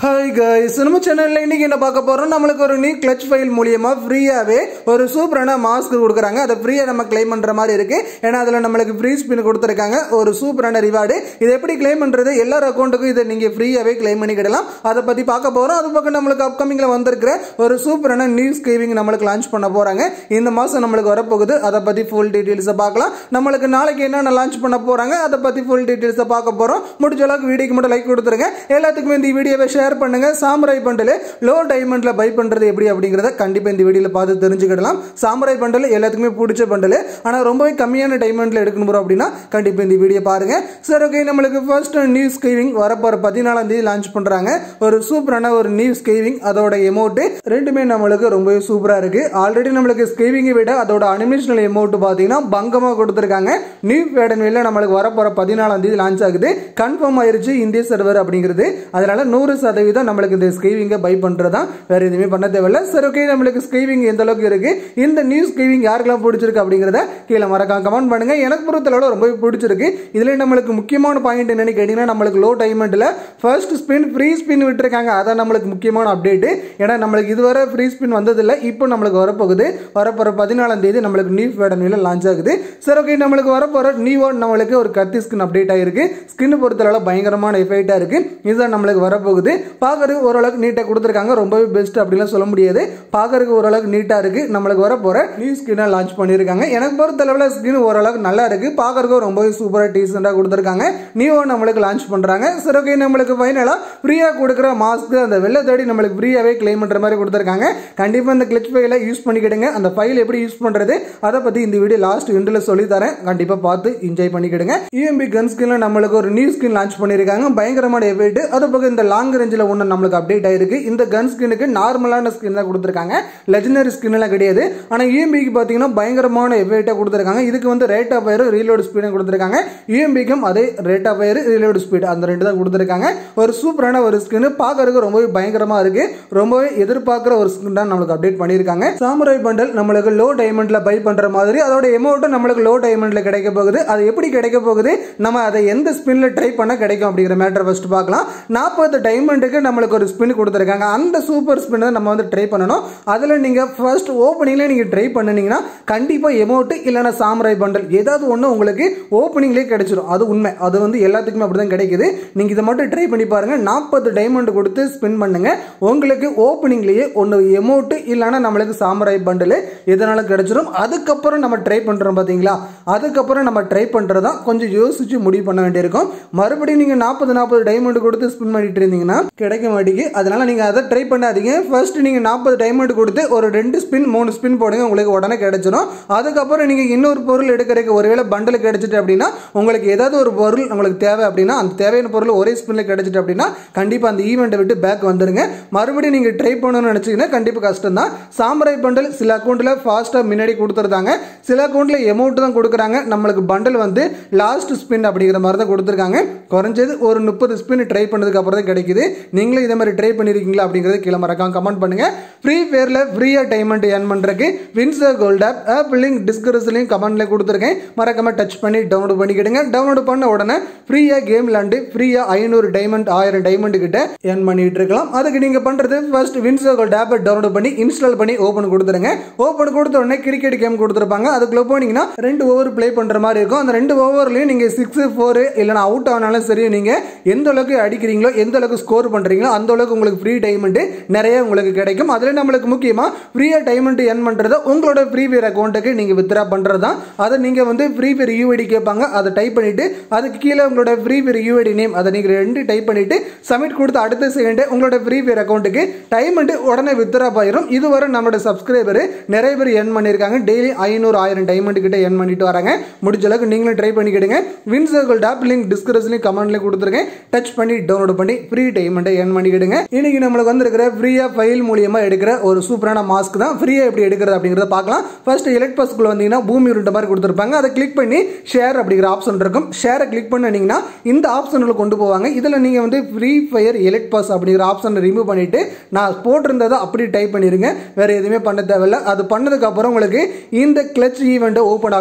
hi guys நம்ம சேனல்ல இன்னைக்கு என்ன பார்க்க போறோம் நம்மளுக்கு ஒரு நியூ கிளச் ஃபைல் மூலியமா ஃப்ரீயாவே ஒரு சூப்பரான மாஸ்க் கொடுக்குறாங்க அதை ஃப்ரீயா நம்ம கிளைம் பண்ற மாதிரி இருக்கு ஏன்னா அதுல நம்மளுக்கு ஃப்ரீ ஸ்பின் கொடுத்துருக்காங்க ஒரு சூப்பரான ரிவார்டு இதை எப்படி கிளைம் பண்றது எல்லார் அக்கௌண்ட்டுக்கும் இதை நீங்க ஃப்ரீயாவே கிளைம் பண்ணிக்கிடலாம் அதை பத்தி பார்க்க போறோம் அது பக்கம் நம்மளுக்கு அப்கமிங்ல வந்திருக்கிற ஒரு சூப்பரான நியூஸ் கேவிங் நம்மளுக்கு லான்ச் பண்ண போறாங்க இந்த மாசம் நம்மளுக்கு வரப்போகுது அதை பத்தி ஃபுல் டீடைல்ஸை பார்க்கலாம் நம்மளுக்கு நாளைக்கு என்னென்ன லான்ச் பண்ண போறாங்க அதை பத்தி ஃபுல் டீடைல்ஸை பார்க்க போறோம் முடிஞ்ச அளவுக்கு வீடியோக்கு மட்டும் லைக் கொடுத்துருங்க எல்லாத்துக்குமே இந்த வீடியோவை ஷேர் பண்ணுங்க சாமுராய் பண்டில் லோ டைமண்ட்ல பை பண்றது எப்படி அப்படிங்கறத கண்டிப்பா இந்த வீடியோல பார்த்து தெரிஞ்சுக்கிடலாம் சாமுராய் பண்டில் எல்லாத்துக்குமே பிடிச்ச பண்டில் ஆனா ரொம்பவே கம்மியான டைமண்ட்ல எடுக்கணும் bro அப்படின்னா கண்டிப்பா இந்த வீடியோ பாருங்க சரி ஓகே நம்மளுக்கு ஃபர்ஸ்ட் நியூஸ் கேவிங் வரப்போற பதினாலாம் தேதி லான்ச் பண்றாங்க ஒரு சூப்பரான ஒரு நியூஸ் கேவிங் அதோட எமௌண்ட் ரெண்டுமே நம்மளுக்கு ரொம்பவே சூப்பரா இருக்கு ஆல்ரெடி நம்மளுக்கு ஸ்கேவிங்கை விட அதோட அனிமேஷனல் எமௌண்ட் பாத்தீங்கன்னா பங்கமா கொடுத்துருக்காங்க நியூ வேடன்வேல நம்மளுக்கு வரப்போற பதினாலாம் தேதி லான்ச் ஆகுது கன்ஃபார்ம் ஆயிருச்சு இந்திய சர்வர் அப்படிங்கிறது அதனால நூறு சதவீதம் நம்மளுக்கு இந்த ஸ்கேவிங்கை பை பண்றதா வேற எதுவுமே பண்ண தேவையில்ல சரி ஓகே நம்மளுக்கு ஸ்கேவிங் எந்த அளவுக்கு இருக்கு இந்த நியூஸ் ஸ்கேவிங் யாருக்கெல்லாம் பிடிச்சிருக்கு அப்படிங்கிறத கீழே மறக்காம கமெண்ட் பண்ணுங்க எனக்கு பொறுத்தளவு ரொம்பவே பிடிச்சிருக்கு இதுல நம்மளுக்கு முக்கியமான பாயிண்ட் என்னன்னு கேட்டீங்கன்னா நம்மளுக்கு லோ டைமண்ட்ல ஃபர்ஸ்ட் ஸ்பின் ஃப்ரீ ஸ்பின் விட்டுருக்காங்க அதான் நம்மளுக்கு முக்கியமான அப்டேட் ஏன்னா நம்மளுக்கு இதுவரை ஃப்ரீ ஸ்பின் வந்ததில்லை இப்போ நம்மளுக்கு வரப்போகுது வரப்போற பதினாலாம் தேதி நம்மளுக்கு நியூ வேடன்ல லான்ச் ஆகுது சரி ஓகே நம்மளுக்கு வரப்போற நியூ நம்மளுக்கு ஒரு கத்தி ஸ்கின் அப்டேட் ஆயிருக்கு ஸ்கின் பொறுத்தளவு பயங்கரமான எஃபெக்டா இருக்கு இதுதான் நம்மளுக்கு வரப்போகுது பார்க்கறதுக்கு ஓரளவுக்கு நீட்டாக கொடுத்துருக்காங்க ரொம்பவே பெஸ்ட் அப்படிலாம் சொல்ல முடியாது பார்க்கறதுக்கு ஓரளவுக்கு நீட்டாக இருக்கு நம்மளுக்கு வரப்போற நியூ ஸ்கின்னாக லான்ச் பண்ணியிருக்காங்க எனக்கு பொறுத்தளவில் ஸ்கின் ஓரளவுக்கு நல்லா இருக்கு பார்க்கறதுக்கு ரொம்பவே சூப்பராக டீசெண்டாக கொடுத்துருக்காங்க நியூவா நம்மளுக்கு லான்ச் பண்றாங்க சரி ஓகே நம்மளுக்கு ஃபைனலாக ஃப்ரீயாக கொடுக்குற மாஸ்க் அந்த வெள்ளை தேடி நம்மளுக்கு ஃப்ரீயாகவே கிளைம் பண்ணுற மாதிரி கொடுத்துருக்காங்க கண்டிப்பாக இந்த கிளிச் ஃபைலை யூஸ் பண்ணிக்கிடுங்க அந்த ஃபைல் எப்படி யூஸ் பண்ணுறது அதை பற்றி இந்த வீடியோ லாஸ்ட் எண்டில் சொல்லி தரேன் கண்டிப்பாக பார்த்து என்ஜாய் பண்ணிக்கிடுங்க யூஎம்பி கன் ஸ்கின்ல நம்மளுக்கு ஒரு நியூ ஸ்கின் லான்ச் பண்ணியிருக்காங்க பயங்கரமான எஃபெக்ட் அது பக்கம் இந்த லாங் ரேஞ்சில் ஒன்று நம்மளுக்கு அப்டேட் ஆயிருக்கு இந்த கன் ஸ்கின்னுக்கு நார்மலான ஸ்கின் தான் கொடுத்துருக்காங்க லெஜனரி ஸ்கின் எல்லாம் கிடையாது ஆனால் யூஎம்பிக்கு பார்த்தீங்கன்னா பயங்கரமான எஃபெக்டாக கொடுத்துருக்காங்க இதுக்கு வந்து ரேட் ஆஃப் ஃபயர் ரீலோடு ஸ்பீடும் கொடுத்துருக்காங்க யூஎம்பிக்கும் அதே rate of fire reload speed அந்த ரெண்டு தான் கொடுத்துருக்காங்க ஒரு சூப்பரான ஒரு ஸ்கின் பார்க்கறதுக்கு ரொம்பவே பயங்கரமா இருக்கு ரொம்பவே எதிர்பார்க்குற ஒரு ஸ்கின் தான் நம்மளுக்கு அப்டேட் பண்ணியிருக்காங்க சாமுராய் பண்டல் நம்மளுக்கு லோ டைமண்ட்ல பை பண்ற மாதிரி அதோட எமௌண்ட்டும் நம்மளுக்கு லோ டைமண்ட்ல கிடைக்க போகுது அது எப்படி கிடைக்க போகுது நம்ம அதை எந்த ஸ்பின்ல ட்ரை பண்ண கிடைக்கும் அப்படிங்கிற மேட்டர் ஃபர்ஸ்ட் பார்க்கலாம் நாற்பது டைமண்டுக்கு நம்மளுக்கு ஒரு ஸ்பின் கொடுத்துருக்காங்க அந்த சூப்பர் ஸ்பின் நம்ம வந்து ட்ரை பண்ணணும் அதில் நீங்கள் ஃபர்ஸ்ட் ஓப்பனிங்லேயே நீங்கள் ட்ரை பண்ணினீங்கன்னா கண்டிப்பாக எமௌண்ட் இல்லைனா சாம்ராய் பண்டல் ஏதாவது ஒன்று உங்களுக்கு ஓப்பனிங்லேயே கிடைச்சிடும் அது உண்மை அது வந்து எல்லாத்துக்குமே அப்படி தான் கிடைக்குது நீங்கள் இதை மட்டும் ட்ரை பண்ணி பாருங்கள் நாற்பது டைமண்ட் கொடுத்து ஸ்பின் பண்ணுங்க உங்களுக்கு ஓப்பனிங்லேயே ஒன்று எமௌண்ட் இல்லைனா நம்மளுக்கு சாம்ராய் பண்டல் எதனால கிடைச்சிடும் அதுக்கப்புறம் நம்ம ட்ரை பண்ணுறோம் பார்த்தீங்களா அதுக்கப்புறம் நம்ம ட்ரை பண்ணுறது தான் கொஞ்சம் யோசிச்சு முடிவு பண்ண வேண்டியிருக்கும் மறுபடியும் நீங்கள் நாற்பது நாற்பது டைமண்ட் கொடுத்து ஸ்பின் பண்ணிட்டு இருந்தீங்கன்னா கிடைக்க மாட்டேங்குது அதனால நீங்கள் அதை ட்ரை பண்ணாதீங்க ஃபர்ஸ்ட் நீங்கள் நாற்பது டைமண்ட் கொடுத்து ஒரு ரெண்டு ஸ்பின் மூணு ஸ்பின் போடுங்க உங்களுக்கு உடனே கிடைச்சிடும் அதுக்கப்புறம் நீங்கள் இன்னொரு பொருள் எடுக்கிறதுக்கு ஒருவேளை பண்டல் கிடைச்சிட்டு அப்படின்னா உங்களுக்கு ஏதாவது ஒரு பொருள் உங்களுக்கு தேவை அப்படின்னா அந்த தேவையான பொருள் ஒரே ஸ்பின்ல கிடைச்சிட்டு அப்படின்னா கண்டிப்பாக அந்த ஈவெண்ட்டை விட்டு பேக் வந்துருங்க மறுபடியும் நீங்கள் ட்ரை பண்ணணும்னு நினச்சிங்கன்னா கண்டிப்பாக கஷ்டம் தான் சாம்பராய் பண்டல் சில அக்கௌண்ட்டில் ஃபாஸ்ட்டாக முன்னாடி கொடுத்துருந்தாங்க சில அக்கௌண்ட்டில் எமௌண்ட் தான் கொடுக்குறாங்க நம்மளுக்கு பண்டல் வந்து லாஸ்ட் ஸ்பின் அப்படிங்கிற மாதிரி தான் கொடுத்துருக்காங்க குறைஞ்சது ஒரு முப்பது ஸ்பின் ட்ரை பண்ணதுக்கு அப்புறம் தான் கிடைக்குது நீங்களும் இதே மாதிரி ட்ரை பண்ணியிருக்கீங்களா அப்படிங்கிறத கீழே மறக்காம கமெண்ட் பண்ணுங்க ஃப்ரீ ஃபயரில் ஃப்ரீயாக டைமண்ட் ஏர்ன் பண்ணுறதுக்கு Winzer gold app app link டிஸ்கிரிப்ஷன்லையும் கமெண்ட்ல கொடுத்துருக்கேன் மறக்காம டச் பண்ணி டவுன்லோட் பண்ணிக்கிடுங்க டவுன்லோட் பண்ண உடனே ஃப்ரீயாக கேம் விளாண்டு ஃப்ரீயாக ஐநூறு டைமண்ட் ஆயிரம் டைமண்ட் கிட்ட ஏர்ன் பண்ணிட்டு இருக்கலாம் அதுக்கு நீங்கள் பண்ணுறது ஃபர்ஸ்ட் வின்சர் கோல்ட் ஆப்பை டவுன்லோட் பண்ணி இன்ஸ்டால் பண்ணி ஓப்பன் கொடுத்துருங்க ஓப்பன் கொடுத்த உடனே கிரிக்கெட் கேம் கொடுத்துருப்பாங்க அதுக்குள்ள போனீங்கன்னா ரெண்டு ஓவர் ப்ளே பண்ணுற மாதிரி இருக்கும் அந்த ரெண்டு ஓவர்லையும் நீங்கள் சிக்ஸ் ஃபோர் இல்லைனா அவுட் ஆனாலும் சரி நீங்கள் எந்த அளவுக்கு அடிக்கிறீங்களோ எந்த அளவுக்கு ஸ்கோர் பண்ணுறீங்களோ அந்த அளவுக்கு உங்களுக்கு ஃப்ரீ டைமண்ட் நிறைய உங்களுக்கு கிடைக்கும் அதில் நம்மளுக்கு முக்கியமாக ஃப்ரீயாக டைமண்ட் எர்ன் பண்ணுறது உங்களோட ஃப்ரீ ஃபயர் அக்கௌண்ட்டுக்கு நீங்கள் வித்ரா பண்ணுறது தான் அதை நீங்கள் வந்து ஃப்ரீ ஃபயர் யூஐடி கேட்பாங்க அதை டைப் பண்ணிவிட்டு அதுக்கு கீழே உங்களோட ஃப்ரீ ஃபயர் யூஐடி நேம் அதை நீங்கள் ரெண்டு டைப் பண்ணிவிட்டு சப்மிட் கொடுத்து அடுத்த செகண்டு உங்களோட ஃப்ரீ ஃபயர் அக்கௌண்ட்டுக்கு டைமண்ட் உடனே வித்ரா ஆயிரும் இதுவரை நம்மளோட சப்ஸ்கிரைபர் நிறைய பேர் எர்ன் பண்ணியிருக்காங்க டெய்லி ஐநூறு ஆயிரம் டைமண்ட் கிட்ட எர்ன் பண்ணிட்டு வராங்க முடிஞ்ச அளவுக்கு நீங்களும் ட்ரை பண்ணிக்கிடுங்க வின் சர்க்கிள் டாப் லிங்க் டிஸ்கிரிப்ஷன்லையும் கமெண்ட்லையும் கொடுத்துருக்கேன் டச் பண்ணி டவுன்லோட் பண்ணி ஃப்ரீ டைமண்ட்டை எர்ன் பண்ணிக்கிடுங்க இன்னைக்கு நம்மளுக்கு வந்திருக்கிற ஃப்ரீயாக ஃபைல் மூலியமா எடுக்கிற ஒரு சூப்பரான மாஸ்க் தான் ஃப்ரீயாக எப்படி எடுக்கிறது அப்படிங்கிறத பார்க்கலாம் ஃபர்ஸ்ட் எலக்ட் பஸ்க்குள்ள வந்தீங்கன்னா பூமி உருண்ட மாதிரி கொடுத்துருப்பாங்க அதை கிளிக் பண்ணி ஷேர் அப்படிங்கிற ஆப்ஷன் இருக்கும் ஷேரை கிளிக் பண்ணினீங்கன்னா இந்த ஆப்ஷனில் கொண்டு போவாங்க இதில் நீங்கள் வந்து ஃப்ரீ ஃபயர் எலக்ட் பாஸ் அப்படிங்கிற ஆப்ஷனை ரிமூவ் பண்ணிட்டு நான் போட்டிருந்ததை அப்படி டைப் பண்ணிருங்க வேற எதுவுமே பண்ண தேவையில்ல அது பண்ணதுக்கு அப்புறம் உங்களுக்கு இந்த கிளச் ஈவெண்ட் ஓப்பன் ஆகும் இந்த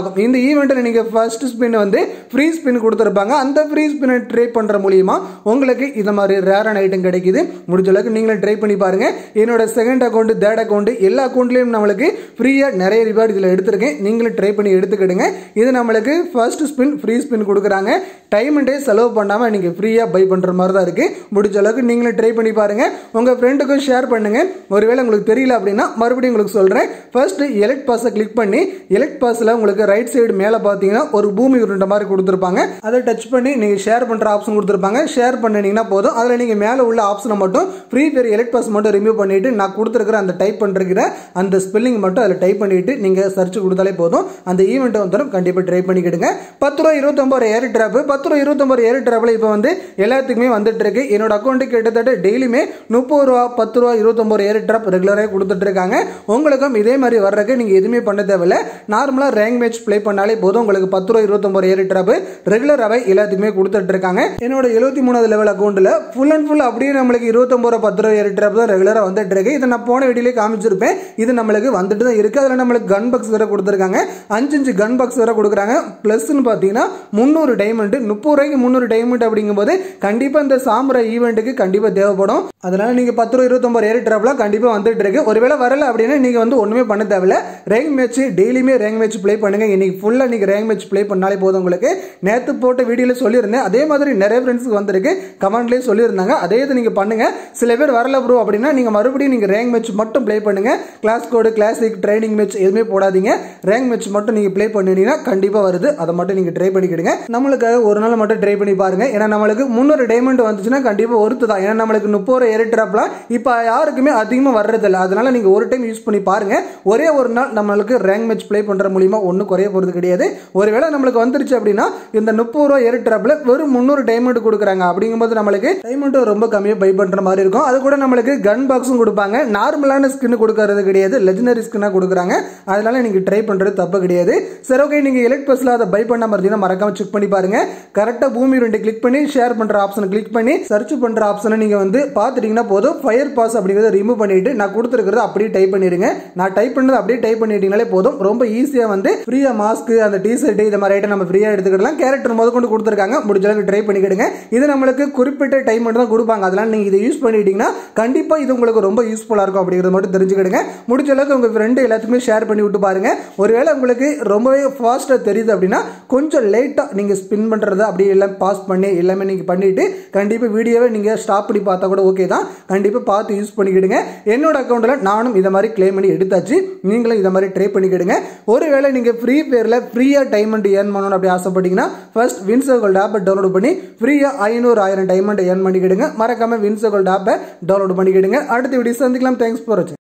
ஈவெண்ட்டில் நீங்கள் ஃபர்ஸ்ட் ஸ்பின் வந்து ஃப்ரீ ஸ்பின் கொடுத்துருப்பாங்க அந்த ஃப்ரீ ஸ்பின்னை ட்ரை பண்ணுற மூலியமா உங்களுக்கு இந்த மாதிரி ரேரான ஐட்டம் கிடைக்குது முடிஞ்ச அளவுக்கு நீங்களும் ட்ரை பண்ணி பாருங்க என்னோட செகண்ட் அக்கௌண்ட் தேர்ட் அக்கௌண்ட் எல்லா அக்கௌண்ட்லேயும் நம்மளுக்கு ஃப்ரீயாக நிறைய ரிவார்டு இதில் எடுத்திருக்கேன் நீங்களும் ட்ரை பண்ணி எடுத்துக்கிடுங்க இது நம்மளுக்கு ஃபர்ஸ்ட் ஸ்பின் ஃப்ரீ ஸ்பின் கொடுக்குறாங்க டைம் டே செலவு பண்ணாமல் நீங்கள் ஃப்ரீயாக பை பண்ணுற மாதிரி தான் இருக்குது முடிஞ்ச அளவுக்கு நீங்களும் ட்ரை பண்ணி பாருங்க உங்கள் ஃப்ரெண்டுக்கும் ஷேர் பண்ணுங்க ஒருவேளை உங்களுக்கு தெரியல அப்படின்னா மறுபடியும் உங்களுக்கு சொல்கிறேன் ஃபர்ஸ்ட் எலக்ட் பாஸை கிளிக் பண்ணி எலக்ட் பாஸில் உங்களுக்கு ரைட் சைடு மேலே பார்த்தீங்கன்னா ஒரு பூமி உருண்ட மாதிரி கொடுத்துருப்பாங்க அதை டச் பண்ணி நீங்கள் ஷேர் பண்ணுற ஆப்ஷன் கொடுத்துருப்பாங்க ஷேர் பண்ணினீங்கன்னா போதும் அதில் நீங்கள் மேலே உள்ள ஆப்ஷனை மட்டும் ஃப்ரீ ஃபயர் எலக்ட் பாஸ் மட்டும் ரிமூவ் பண்ணிட்டு நான் கொடுத்துருக்கிற அந்த டைப் பண்ணிருக்கிற அந்த ஸ்பெல்லிங் மட்டும் அதில் டைப் பண்ணிட்டு நீங்கள் சர்ச் கொடுத்தாலே போதும் அந்த ஈவெண்ட் வந்துடும் கண்டிப்பாக ட்ரை பண்ணிக்கிடுங்க பத்து ரூபா இருபத்தொம்பது ஏர் ட்ராப் பத்து ரூபா இருபத்தொம்பது ஏர் ட்ராப்பில் இப்போ வந்து எல்லாத்துக்குமே வந்துட்டு இருக்கு என்னோட அக்கௌண்ட்டுக்கு கிட்டத்தட்ட டெய்லியுமே முப்பது ரூபா பத்து ரூபா இருபத்தொம்பது ஏர் ட்ராப் ரெகுலராக கொடுத்துட்டு இருக்காங்க உங்களுக்கும் இதே மாதிரி வர்றதுக்கு நீங்கள் எதுவுமே பண்ண தேவையில்ல நார்மலாக ரேங்க் மேட்ச் ப்ளே பண்ணாலே போதும் உங்களுக்கு பத்து ரூபா இருபத்தொம்பது ஏர் ட்ராப் ரெகுலராகவே எல்லாத்துக்குமே கொடுத்துட்டு இருக்காங்க என்னோட எழுபத்தி மூணாவது லெவல் அக்கௌண்ட்டில் ஃபுல் அண்ட் ஃபுல் அப்படியே நம்மளுக்கு இருபத்தொம்பது ரூபா பத்து ரூபா ஏர் ட்ராப் தான் ரெகுலராக வந்துட்டு இருக்கு இதை நான் போன வீடியோலேயே காமிச்சிருப்பேன் இது நம்மளுக்கு வந்துட்டு தான் இருக்கு அதில் நம்மளுக்கு கன் பாக்ஸ் வேற கொடுத்துருக்காங்க அஞ்சு அஞ்சு கன் பாக்ஸ் வேற கொடுக்குறாங்க ப்ளஸ்ன்னு பார்த்தீங்கன்னா முந்நூறு டைமண்ட் முப்பது ரூபாய்க்கு முந்நூறு டைமண்ட் அப்படிங்கும்போது கண்டிப்பாக இந்த சாம்பரா ஈவெண்ட்டுக்கு கண்டிப்பாக தேவைப்படும் அதனால நீங்கள் பத்து ரூபா இருபத்தொம்பது ஏர் ட்ராப்லாம் கண்டிப்பாக வந்துட்டு இருக்கு ஒருவேளை வரல அப்படின்னா நீங்கள் வந்து ஒன்றுமே பண்ண தேவையில்ல ரேங்க் மேட்ச் டெய்லியுமே ரேங்க் மேட்ச் ப்ளே பண்ணுங்க இன்னைக்கு ஃபுல்லாக நீங்கள் ரேங்க் மேட்ச் ப்ளே பண்ணாலே போதும் உங்களுக்கு நேற்று போட்ட வீடியோவில் சொல்லியிருந்தேன் அதே மாதிரி நிறைய ஃப்ரெண்ட்ஸுக்கு வந்திருக்கு கமெண்ட்லேயே சொல்லியிருந்தாங்க அதே இது நீங்கள் பண்ணுங்க சில பேர் வரல ப்ரோ அப்படின்னா நீங்கள் மறுபடியும் நீங்கள் ரேங்க் மேட்ச் மட்டும் ப்ளே பண்ணுங்க class code classic training match எதுவுமே போடாதீங்க ரேங்க் மேட்ச் மட்டும் நீங்கள் ப்ளே பண்ணிட்டீங்கன்னா கண்டிப்பாக வருது அதை மட்டும் நீங்கள் ட்ரை பண்ணிக்கிடுங்க நம்மளுக்காக ஒரு நாள் மட்டும் ட்ரை பண்ணி பாருங்க ஏன்னா நம்மளுக்கு முந்நூறு டைமண்ட் வந்துச்சுன்னா கண்டிப்பாக ஒருத்து தான் ஏன்னா நம்மளுக்கு முப்பது ஏர் ட்ராப்லாம் இப்போ யாருக்குமே அதிகமாக வர்றதில்ல அதனால நீங்கள் ஒரு டைம் யூஸ் பண்ணி பாருங்க ஒரே ஒரு நாள் நம்மளுக்கு ரேங்க் மேட்ச் ப்ளே பண்ணுற மூலியமா ஒன்றும் குறைய போகிறது கிடையாது ஒருவேளை நம்மளுக்கு வந்துருச்சு அப்படின்னா இந்த முப்பது ரூபா ஏர் ட்ராப்ல வெறும் முந்நூறு டைமண்ட் கொடுக்குறாங்க அப்படிங்கும்போது நம்மளுக்கு டைமண்ட் ரொம்ப கம்மியாக பை பண்ணுற மாதிரி இருக்கும் அது கூட நம்மளுக்கு கன் பாக்ஸும் கொடுப்பாங்க நார்மலான ஸ்கின் கொடுக்கறது கிடையாது லெஜனரி ஸ்கின்னாக கொடுக்குறாங்க அதனால நீங்கள் ட்ரை பண்ணுறது தப்பு கிடையாது சரி ஓகே நீங்கள் எலக்ட் பஸ்ஸில் அதை பை பண்ண மாதிரி மறக்காம செக் பண்ணி பாருங்க கரெக்டாக பூமி ரெண்டு கிளிக் பண்ணி ஷேர் பண்ணுற ஆப்ஷனை கிளிக் பண்ணி சர்ச் பண்ணுற ஆப்ஷனை நீங்கள் வந்து பார்த்துட்டீங்கன்னா போதும் ஃபயர் பாஸ் அப்படிங்கிறத ரிமூவ் பண்ணிட்டு நான் கொடுத்துருக்கிறத அப்படியே டைப் பண்ணிடுங்க நான் டைப் பண்ணது அப்படியே டைப் பண்ணிட்டீங்களே போதும் ரொம்ப ஈஸியாக வந்து ஃப்ரீயாக மாஸ்க் அந்த டிஷர்ட் இந்த மாதிரி ஐட்டம் நம்ம ஃப்ரீயாக எடுத்துக்கிடலாம் கேரக்டர் முத கொண்டு கொடுத்துருக்காங்க முடிஞ்ச அளவுக்கு ட்ரை பண்ணிக்கிடுங்க இது நம்மளுக்கு குறிப்பிட்ட டைம் மட்டும் தான் கொடுப்பாங்க அதனால நீங்கள் இதை யூஸ் பண்ணிட்டீங்கன்னா கண்டிப்பாக இது உங்களுக்கு ரொம்ப யூஸ்ஃபுல்லாக இருக்கும் அப்படிங்கிறத மட்டும் தெரிஞ்சுக்கிடுங்க முடிஞ்ச அளவுக்கு உங்கள் ஃப்ரெண்டு எல்லாத்துக்குமே ஷேர் பண்ணி விட்டு பாருங்க ஒருவேளை உங்களுக்கு ரொம்பவே ஃபாஸ்ட்டாக தெரியுது அப்படின்னா கொஞ்சம் லேட்டாக நீங்கள் ஸ்பின் பண்ணுறத அப்படியே எல்லாம் பாஸ் பண்ணி எல்லாமே நீங்கள் பண்ணிட்டு கண்டிப்பாக வீடியோவை நீங்கள் ஸ்டாப் பண்ணி பார்த்தா கூட ஓகே தான் கண்டிப்பாக பார்த்து யூஸ் பண்ணிக்கிடுங்க என்னோட அக்கௌண்ட்டில் நானும் இதை மாதிரி கிளைம் பண்ணி எடுத்தாச்சு நீங்களும் இதை மாதிரி ட்ரை பண்ணிக்கிடுங்க ஒருவேளை நீங்கள் ஃப்ரீ பேரில் ஃப்ரீயாக டைமண்ட் ஏர்ன் பண்ணணும் அப்படி ஆசைப்பட்டீங்கன்னா ஃபர்ஸ்ட் வின்சோகோல்ட் ஆப்பை டவுன்லோட் பண்ணி ஃப்ரீயாக ஐநூறு ஆயிரம் டைமண்ட் ஏர்ன் பண்ணிக்கிடுங்க மறக்காம வின்சோகோல்ட் ஆப்பை டவுன்லோட் பண்ணிக்கிடுங்க அடுத்த வீடியோ சந்திக்கலாம் தேங்க்ஸ் ஃபார் வாட்சிங்